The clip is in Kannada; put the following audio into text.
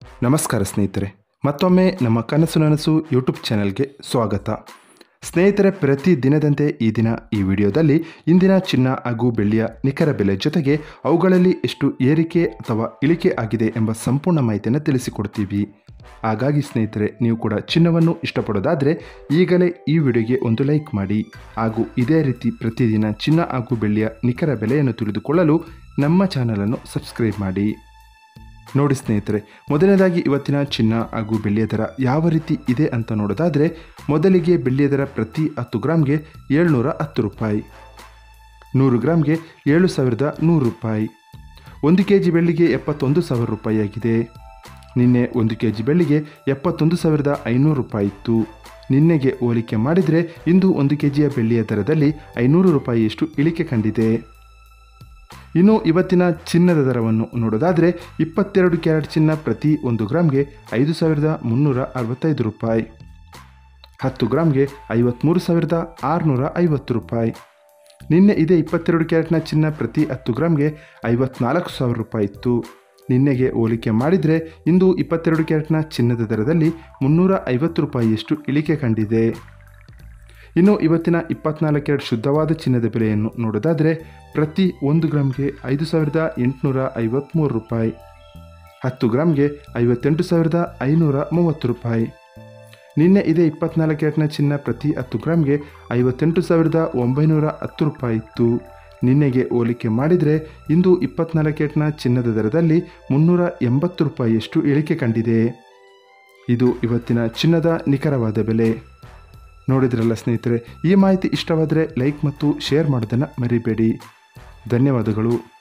ನಮಸ್ಕಾರ ಸ್ನೇಹಿತರೆ ಮತ್ತೊಮ್ಮೆ ನಮ್ಮ ಕನಸು ನನಸು ಯೂಟ್ಯೂಬ್ ಚಾನೆಲ್ಗೆ ಸ್ವಾಗತ ಸ್ನೇಹಿತರೆ ಪ್ರತಿ ದಿನದಂತೆ ಈ ದಿನ ಈ ವಿಡಿಯೋದಲ್ಲಿ ಇಂದಿನ ಚಿನ್ನ ಹಾಗೂ ಬೆಳ್ಳಿಯ ನಿಖರ ಬೆಲೆ ಜೊತೆಗೆ ಅವುಗಳಲ್ಲಿ ಎಷ್ಟು ಏರಿಕೆ ಅಥವಾ ಇಳಿಕೆ ಆಗಿದೆ ಎಂಬ ಸಂಪೂರ್ಣ ಮಾಹಿತಿಯನ್ನು ತಿಳಿಸಿಕೊಡ್ತೀವಿ ಹಾಗಾಗಿ ಸ್ನೇಹಿತರೆ ನೀವು ಕೂಡ ಚಿನ್ನವನ್ನು ಇಷ್ಟಪಡೋದಾದರೆ ಈಗಲೇ ಈ ವಿಡಿಯೋಗೆ ಒಂದು ಲೈಕ್ ಮಾಡಿ ಹಾಗೂ ಇದೇ ರೀತಿ ಪ್ರತಿದಿನ ಚಿನ್ನ ಹಾಗೂ ಬೆಳ್ಳಿಯ ನಿಖರ ಬೆಲೆಯನ್ನು ತಿಳಿದುಕೊಳ್ಳಲು ನಮ್ಮ ಚಾನಲನ್ನು ಸಬ್ಸ್ಕ್ರೈಬ್ ಮಾಡಿ ನೋಡಿ ಸ್ನೇಹಿತರೆ ಮೊದಲನೇದಾಗಿ ಇವತ್ತಿನ ಚಿನ್ನ ಹಾಗೂ ಬೆಳ್ಳಿಯ ದರ ಯಾವ ರೀತಿ ಇದೆ ಅಂತ ನೋಡೋದಾದರೆ ಮೊದಲಿಗೆ ಬೆಳ್ಳಿಯ ದರ ಪ್ರತಿ ಹತ್ತು ಗ್ರಾಮ್ಗೆ ಏಳ್ನೂರ ಹತ್ತು ರೂಪಾಯಿ ನೂರು ಗ್ರಾಮ್ಗೆ ಏಳು ಸಾವಿರದ ನೂರು ರೂಪಾಯಿ ಒಂದು ಕೆ ಜಿ ಬೆಳ್ಳಿಗೆ ಎಪ್ಪತ್ತೊಂದು ಸಾವಿರ ರೂಪಾಯಿ ಆಗಿದೆ ನಿನ್ನೆ ಒಂದು ಕೆ ಜಿ ಬೆಳ್ಳಿಗೆ ಎಪ್ಪತ್ತೊಂದು ಸಾವಿರದ ಐನೂರು ರೂಪಾಯಿ ಇತ್ತು ನಿನ್ನೆಗೆ ಹೋಲಿಕೆ ಮಾಡಿದರೆ ಇಂದು ಒಂದು ಕೆ ಜಿಯ ಬೆಳ್ಳಿಯ ದರದಲ್ಲಿ ಐನೂರು ರೂಪಾಯಿಯಷ್ಟು ಇಳಿಕೆ ಕಂಡಿದೆ ಇನ್ನು ಇವತ್ತಿನ ಚಿನ್ನದ ದರವನ್ನು ನೋಡೋದಾದರೆ ಇಪ್ಪತ್ತೆರಡು ಕ್ಯಾರೆಟ್ ಚಿನ್ನ ಪ್ರತಿ ಒಂದು ಗ್ರಾಮ್ಗೆ ಐದು ಸಾವಿರದ ಮುನ್ನೂರ ಅರವತ್ತೈದು ರೂಪಾಯಿ ಹತ್ತು ಗ್ರಾಮ್ಗೆ ಐವತ್ತ್ಮೂರು ಸಾವಿರದ ಆರುನೂರ ಐವತ್ತು ರೂಪಾಯಿ ನಿನ್ನೆ ಇದೇ ಇಪ್ಪತ್ತೆರಡು ಕ್ಯಾರೆಟ್ನ ಚಿನ್ನ ಪ್ರತಿ ಹತ್ತು ಗ್ರಾಮ್ಗೆ ಐವತ್ನಾಲ್ಕು ಸಾವಿರ ರೂಪಾಯಿ ಇತ್ತು ನಿನ್ನೆಗೆ ಹೋಲಿಕೆ ಮಾಡಿದರೆ ಇಂದು ಇಪ್ಪತ್ತೆರಡು ಕ್ಯಾರೆಟ್ನ ಚಿನ್ನದ ದರದಲ್ಲಿ ಮುನ್ನೂರ ಐವತ್ತು ರೂಪಾಯಿಯಷ್ಟು ಇಳಿಕೆ ಕಂಡಿದೆ ಇನ್ನು ಇವತ್ತಿನ ಇಪ್ಪತ್ನಾಲ್ಕು ಕ್ಯಾರೆಟ್ ಶುದ್ಧವಾದ ಚಿನ್ನದ ಬೆಲೆಯನ್ನು ನೋಡೋದಾದರೆ ಪ್ರತಿ ಒಂದು ಗ್ರಾಮ್ಗೆ ಐದು ಸಾವಿರದ ಎಂಟುನೂರ ಐವತ್ತ್ಮೂರು ರೂಪಾಯಿ ಹತ್ತು ಗ್ರಾಮ್ಗೆ ಐವತ್ತೆಂಟು ಸಾವಿರದ ಐನೂರ ಮೂವತ್ತು ರೂಪಾಯಿ ನಿನ್ನೆ ಇದೇ ಇಪ್ಪತ್ನಾಲ್ಕು ಕ್ಯಾರೆಟ್ನ ಚಿನ್ನ ಪ್ರತಿ ಹತ್ತು ಗ್ರಾಮ್ಗೆ ಐವತ್ತೆಂಟು ಸಾವಿರದ ಒಂಬೈನೂರ ಹತ್ತು ರೂಪಾಯಿ ಇತ್ತು ನಿನ್ನೆಗೆ ಹೋಲಿಕೆ ಮಾಡಿದರೆ ಇಂದು ಇಪ್ಪತ್ನಾಲ್ಕು ಕ್ಯಾರೆಟ್ನ ಚಿನ್ನದ ದರದಲ್ಲಿ ಮುನ್ನೂರ ಎಂಬತ್ತು ರೂಪಾಯಿಯಷ್ಟು ಇಳಿಕೆ ಕಂಡಿದೆ ಇದು ಇವತ್ತಿನ ಚಿನ್ನದ ನಿಖರವಾದ ಬೆಲೆ ನೋಡಿದ್ರಲ್ಲ ಸ್ನೇಹಿತರೆ ಈ ಮಾಹಿತಿ ಇಷ್ಟವಾದರೆ ಲೈಕ್ ಮತ್ತು ಶೇರ್ ಮಾಡೋದನ್ನು ಮರಿಬೇಡಿ ಧನ್ಯವಾದಗಳು